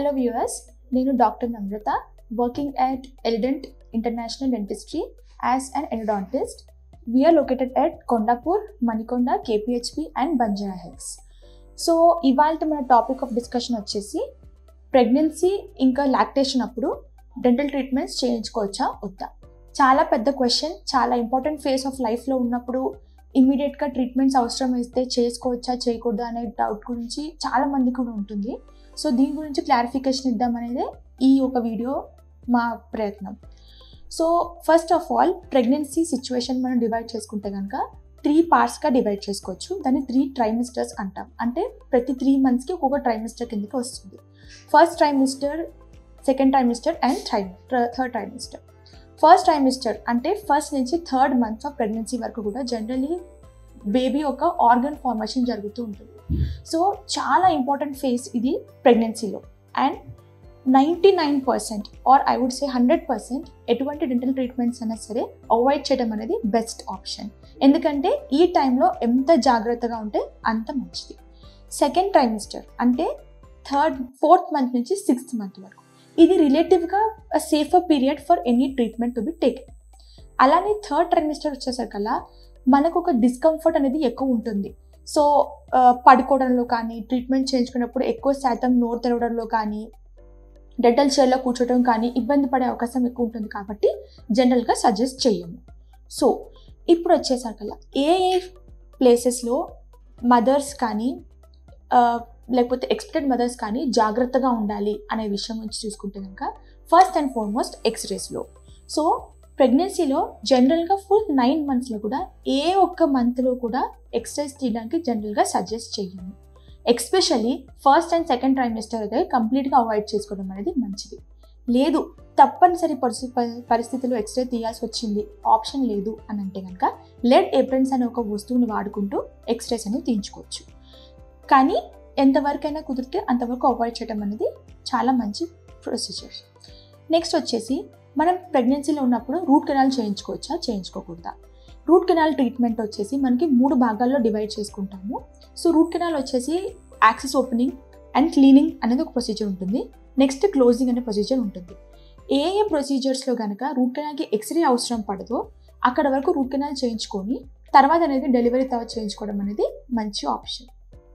hello viewers నేను doctor Namrata working at Elident international dentistry as an endodontist we're located at Kondapur Manikonda KPHB and Banjara Hills so ఇవాళ మన topic of discussion వచ్చేసి pregnancy ఇంకా lactation అప్పుడు dental treatments చేయించుకోవచ్చా వద్దా చాలా పెద్ద క్వశ్చన్ చాలా ఇంపార్టెంట్ ఫేస్ ఆఫ్ లైఫ్లో ఉన్నప్పుడు ఇమీడియట్గా ట్రీట్మెంట్స్ అవసరం అయితే చేసుకోవచ్చా చేయకూడదా అనే డౌట్ గురించి చాలా మంది కూడా ఉంటుంది సో దీని గురించి క్లారిఫికేషన్ ఇద్దామనేదే ఈ ఒక వీడియో మా ప్రయత్నం so first of all pregnancy situation మనం డివైడ్ చేసుకుంటే కనుక త్రీ పార్ట్స్గా డివైడ్ చేసుకోవచ్చు దాన్ని త్రీ ట్రైమిస్టర్స్ అంటాం అంటే ప్రతి త్రీ మంత్స్కి ఒక్కొక్క ట్రైమిస్టర్ కిందకి వస్తుంది first trimester second trimester and tri third trimester first trimester అంటే ఫస్ట్ నుంచి థర్డ్ మంత్ ఆఫ్ ప్రెగ్నెన్సీ వరకు కూడా జనరలీ బేబీ ఒక ఆర్గన్ ఫార్మేషన్ జరుగుతూ ఉంటుంది సో చాలా ఇంపార్టెంట్ ఫేజ్ ఇది ప్రెగ్నెన్సీలో and ninety nine percent or I would say hundred percent ఎటువంటి డెంటల్ ట్రీట్మెంట్స్ అయినా సరే అవాయిడ్ చేయడం అనేది బెస్ట్ ఆప్షన్ ఎందుకంటే ఈ టైంలో ఎంత జాగ్రత్తగా ఉంటే అంత మంచిది సెకండ్ ట్రైమిస్టర్ అంటే థర్డ్ ఫోర్త్ మంత్ నుంచి సిక్స్త్ మంత్ వరకు ఇది రిలేటివ్గా safer period for any treatment to be taken అలానే థర్డ్ ట్రైమిస్టర్ వచ్చేసరికల్లా మనకు ఒక డిస్కంఫర్ట్ అనేది ఎక్కువ ఉంటుంది సో పడుకోవడంలో కానీ ట్రీట్మెంట్ చేయించుకున్నప్పుడు ఎక్కువ శాతం నోరు తెరవడంలో కానీ డెంటల్ చైర్లో కూర్చోవడం కానీ ఇబ్బంది పడే అవకాశం ఎక్కువ ఉంటుంది కాబట్టి జనరల్గా సజెస్ట్ చేయము సో ఇప్పుడు వచ్చేసరికల్లా ఏ ఏ ప్లేసెస్లో మదర్స్ కానీ లేకపోతే ఎక్స్పెక్టెడ్ మదర్స్ కానీ జాగ్రత్తగా ఉండాలి అనే విషయం గురించి చూసుకుంటే కనుక ఫస్ట్ అండ్ ఫార్మోస్ట్ ఎక్స్రేస్లో సో ప్రెగ్నెన్సీలో జనరల్గా ఫుల్ నైన్ మంత్స్లో కూడా ఏ ఒక్క మంత్లో కూడా ఎక్సర్సైజ్ తీయడానికి జనరల్గా సజెస్ట్ చేయము especially first and second trimester అయితే కంప్లీట్గా అవాయిడ్ చేసుకోవడం అనేది మంచిది లేదు తప్పనిసరి పరిస్థితి పరిస్థితుల్లో ఎక్స్రే తీయాల్సి వచ్చింది ఆప్షన్ లేదు అని అంటే కనుక లెడ్ ఏప్రిన్స్ అనే ఒక వస్తువుని వాడుకుంటూ ఎక్స్రేస్ అనేవి తీయించుకోవచ్చు కానీ ఎంతవరకైనా కుదిరితే అంతవరకు అవాయిడ్ చేయడం అనేది చాలా మంచి ప్రొసీజర్ నెక్స్ట్ వచ్చేసి మనం ప్రెగ్నెన్సీలో ఉన్నప్పుడు రూట్ కెనాల్ చేయించుకోవచ్చా చేయించుకోకూడదా రూట్ కెనాల్ ట్రీట్మెంట్ వచ్చేసి మనకి మూడు భాగాల్లో డివైడ్ చేసుకుంటాము సో రూట్ కెనాల్ వచ్చేసి యాక్సెస్ ఓపెనింగ్ అండ్ క్లీనింగ్ అనేది ఒక ప్రొసీజర్ ఉంటుంది నెక్స్ట్ క్లోజింగ్ అనే ప్రొసీజర్ ఉంటుంది ఏ ఏ ప్రొసీజర్స్లో కనుక రూట్ కెనాల్కి ఎక్స్రే అవసరం పడదో అక్కడ వరకు రూట్ కెనాల్ చేయించుకొని తర్వాత అనేది డెలివరీ తర్వాత చేయించుకోవడం అనేది మంచి ఆప్షన్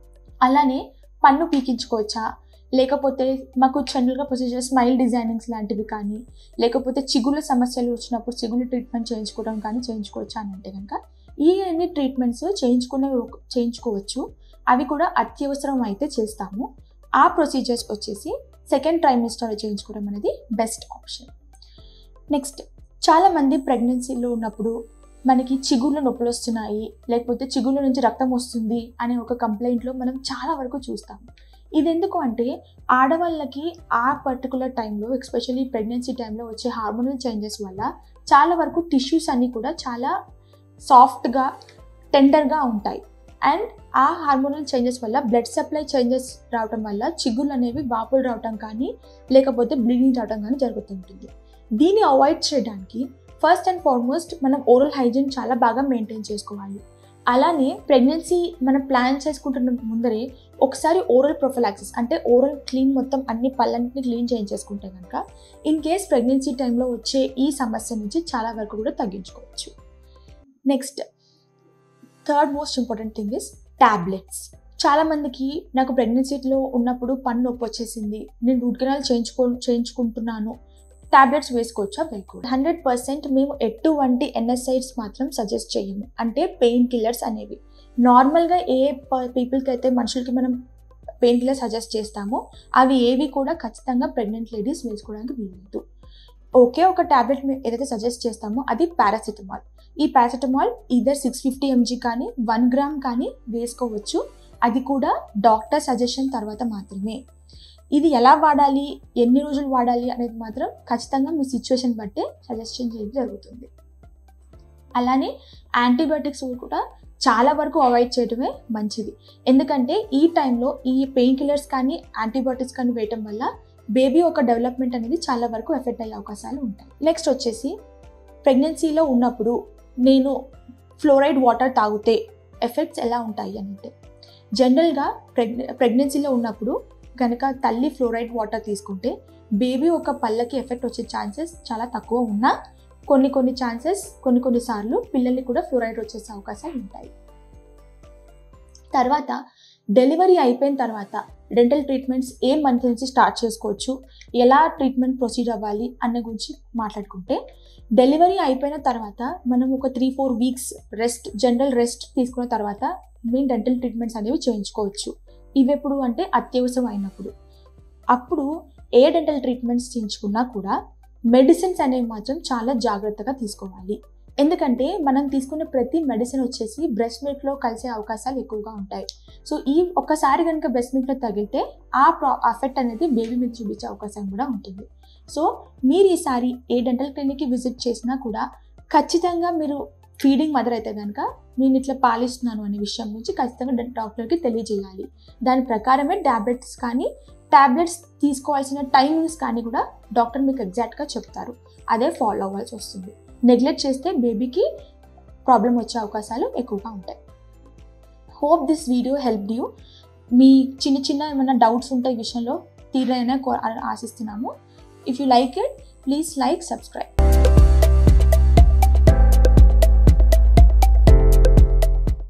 అలానే పన్ను పీకించుకోవచ్చా లేకపోతే మాకు జనరల్గా ప్రొసీజర్ స్మైల్ డిజైనింగ్స్ లాంటివి కానీ లేకపోతే చిగుళ్ళ సమస్యలు వచ్చినప్పుడు చిగుళ్ళ ట్రీట్మెంట్ చేయించుకోవడం కానీ చేయించుకోవచ్చా అని అంటే కనుక ఈ అన్ని ట్రీట్మెంట్స్ చేయించుకునే చేయించుకోవచ్చు అవి కూడా అత్యవసరం అయితే చేస్తాము ఆ ప్రొసీజర్స్ వచ్చేసి సెకండ్ ట్రైమిస్టర్ చేయించుకోవడం అనేది బెస్ట్ ఆప్షన్ నెక్స్ట్ చాలామంది ప్రెగ్నెన్సీలో ఉన్నప్పుడు మనకి చిగుళ్ళ నొప్పులు వస్తున్నాయి లేకపోతే చిగుళ్ళ నుంచి రక్తం వస్తుంది అనే ఒక కంప్లైంట్లో మనం చాలా వరకు చూస్తాము ఇది ఎందుకు అంటే ఆడవాళ్ళకి ఆ పర్టికులర్ టైంలో ఎస్పెషల్లీ ప్రెగ్నెన్సీ టైంలో వచ్చే హార్మోనల్ చేంజెస్ వల్ల చాలా వరకు టిష్యూస్ అన్నీ కూడా చాలా సాఫ్ట్గా టెండర్గా ఉంటాయి అండ్ ఆ హార్మోనల్ చేంజెస్ వల్ల బ్లడ్ సప్లై చేంజెస్ రావడం వల్ల చిగుళ్ళు అనేవి వాపులు రావడం కానీ లేకపోతే బ్లీడింగ్ రావడం కానీ జరుగుతుంటుంది దీన్ని అవాయిడ్ చేయడానికి ఫస్ట్ అండ్ ఫార్మోస్ట్ మనం ఓరల్ హైజీన్ చాలా బాగా మెయింటైన్ చేసుకోవాలి అలానే ప్రెగ్నెన్సీ మనం ప్లాన్ చేసుకుంటున్న ముందరే ఒకసారి ఓరల్ ప్రొఫలాక్సిస్ అంటే ఓరల్ క్లీన్ మొత్తం అన్ని పళ్ళన్నింటిని క్లీన్ చేయించేసుకుంటే కనుక ఇన్ కేస్ ప్రెగ్నెన్సీ టైంలో వచ్చే ఈ సమస్య నుంచి చాలా వరకు కూడా తగ్గించుకోవచ్చు next third most important thing is tablets చాలామందికి నాకు ప్రెగ్నెన్సీలో ఉన్నప్పుడు పన్ను నొప్పి వచ్చేసింది నేను రూట్ కెనాల్ చేయించుకో చేయించుకుంటున్నాను టాబ్లెట్స్ వేసుకోవచ్చా వేయకూడదు హండ్రెడ్ పర్సెంట్ మేము ఎటువంటి ఎన్ఎస్ఐడ్స్ మాత్రం సజెస్ట్ చేయము అంటే పెయిన్ కిల్లర్స్ అనేవి నార్మల్గా ఏ పీపుల్కి అయితే మనుషులకి మనం పెయిన్ కిల్లర్ సజెస్ట్ చేస్తామో అవి ఏవి కూడా ఖచ్చితంగా ప్రెగ్నెంట్ లేడీస్ వేసుకోవడానికి వీలలేదు ఒకే ఒక ట్యాబ్లెట్ ఏదైతే సజెస్ట్ చేస్తామో అది పారాసిటమాల్ ఈ paracetamol either six fifty MG కానీ వన్ గ్రామ్ కానీ వేసుకోవచ్చు అది కూడా డాక్టర్ సజెషన్ తర్వాత మాత్రమే ఇది ఎలా వాడాలి ఎన్ని రోజులు వాడాలి అనేది మాత్రం ఖచ్చితంగా మీ సిచ్యువేషన్ బట్టే సజెషన్ చేయడం జరుగుతుంది అలానే యాంటీబయాటిక్స్ కూడా చాలా వరకు అవాయిడ్ చేయడమే మంచిది ఎందుకంటే ఈ టైంలో ఈ పెయిన్ కిల్లర్స్ కానీ యాంటీబయాటిక్స్ కానీ వేయటం వల్ల బేబీ ఒక డెవలప్మెంట్ అనేది చాలా వరకు ఎఫెక్ట్ అయ్యే అవకాశాలు ఉంటాయి నెక్స్ట్ వచ్చేసి ప్రెగ్నెన్సీలో ఉన్నప్పుడు నేను ఫ్లోరైడ్ వాటర్ తాగితే ఎఫెక్ట్స్ ఎలా ఉంటాయి అంటే జనరల్గా ప్రెగ్నె ప్రెగ్నెన్సీలో ఉన్నప్పుడు కనుక తల్లి ఫ్లోరైడ్ వాటర్ తీసుకుంటే బేబీ ఒక పళ్ళకి ఎఫెక్ట్ వచ్చే ఛాన్సెస్ చాలా తక్కువ ఉన్నా కొన్ని కొన్ని ఛాన్సెస్ కొన్ని కొన్ని సార్లు పిల్లల్ని కూడా ఫ్లోరైడ్ వచ్చేసే అవకాశాలు ఉంటాయి తర్వాత డెలివరీ అయిపోయిన తర్వాత డెంటల్ ట్రీట్మెంట్స్ ఏ మంత్ నుంచి స్టార్ట్ చేసుకోవచ్చు ఎలా ట్రీట్మెంట్ ప్రొసీడ్ అవ్వాలి అన్న గురించి మాట్లాడుకుంటే డెలివరీ అయిపోయిన తర్వాత మనం ఒక three four weeks rest general rest తీసుకున్న తర్వాత మీ డెంటల్ ట్రీట్మెంట్స్ అనేవి చేయించుకోవచ్చు ఇవి ఎప్పుడు అంటే అత్యవసరం అయినప్పుడు అప్పుడు ఏ డెంటల్ ట్రీట్మెంట్స్ చేయించుకున్నా కూడా మెడిసిన్స్ అనేవి మాత్రం చాలా జాగ్రత్తగా తీసుకోవాలి ఎందుకంటే మనం తీసుకునే ప్రతి మెడిసిన్ వచ్చేసి బ్రెస్ట్ మిల్క్లో కలిసే అవకాశాలు ఎక్కువగా ఉంటాయి సో ఈ ఒక్కసారి కనుక బ్రెస్ట్ మిల్క్లో తగిలితే ఆ ప్రా ఎఫెక్ట్ అనేది బేబీ మీద చూపించే అవకాశం కూడా ఉంటుంది సో మీరు ఈసారి ఏ డెంటల్ క్లినిక్కి విజిట్ చేసినా కూడా ఖచ్చితంగా మీరు ఫీడింగ్ మదర్ అయితే కనుక నేను ఇట్లా పాలిస్తున్నాను అనే విషయం గురించి ఖచ్చితంగా డాక్టర్కి తెలియజేయాలి దాని ప్రకారమే ట్యాబ్లెట్స్ కానీ ట్యాబ్లెట్స్ తీసుకోవాల్సిన టైమింగ్స్ కానీ కూడా డాక్టర్ మీకు ఎగ్జాక్ట్గా చెప్తారు అదే ఫాలో అవ్వాల్సి వస్తుంది నెగ్లెక్ట్ చేస్తే బేబీకి ప్రాబ్లం వచ్చే అవకాశాలు ఎక్కువగా ఉంటాయి hope this video help you మీ చిన్న చిన్న ఏమైనా డౌట్స్ ఉంటాయి ఈ విషయంలో తీరైనా ఆశిస్తున్నాము if you like it please like subscribe